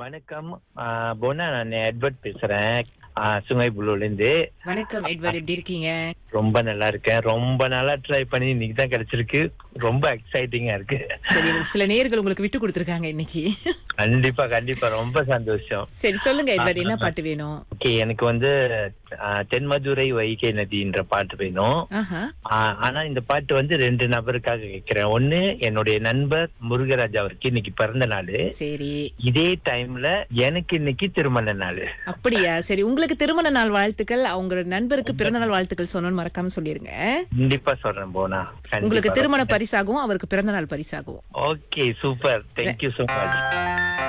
வணக்கம் ஆஹ் போனா நான் எட்வர்ட் பேசுறேன் ஆஹ் சுங்கை புலூர்ல இருந்து வணக்கம் எட்வர்ட் எப்படி இருக்கீங்க ரொம்ப நல்லா இருக்கேன் ரொம்ப நாளா ட்ரை பண்ணி இன்னைக்கு தான் கிடைச்சிருக்கு ரொம்ப எக்ஸைட்டிங்கா இருக்கு சரி சில நேர்கள் உங்களுக்கு விட்டு கொடுத்துருக்காங்க இன்னைக்கு கண்டிப்பா கண்டிப்பா ரொம்ப சந்தோஷம் சரி சொல்லுங்க எட்வர்ட் என்ன பாட்டு வேணும் ஓகே எனக்கு வந்து ஆஹ் தென்மதுரை வைகை நதின்ற பாட்டு வேணும் ஆஹா ஆஹ் ஆனா இந்த பாட்டு வந்து ரெண்டு நபருக்காக கேட்கிறேன் ஒண்ணு என்னுடைய நண்பர் முருகராஜ் அவருக்கு இன்னைக்கு பிறந்த நாள் சரி இதே டைம்ல எனக்கு இன்னைக்கு திருமண நாள் அப்படியா சரி உங்களுக்கு திருமண நாள் வாழ்த்துக்கள் அவங்க நண்பருக்கு பிறந்த நாள் வாழ்த்துக்கள் சொன்னோன்னு மறக்காம சொல்லிருங்க கண்டிப்பா சொல்றேன் போனா உங்களுக்கு திருமண பரிசாகவும் அவருக்கு பிறந்த நாள் பரிசாகவும் okay super thank you so much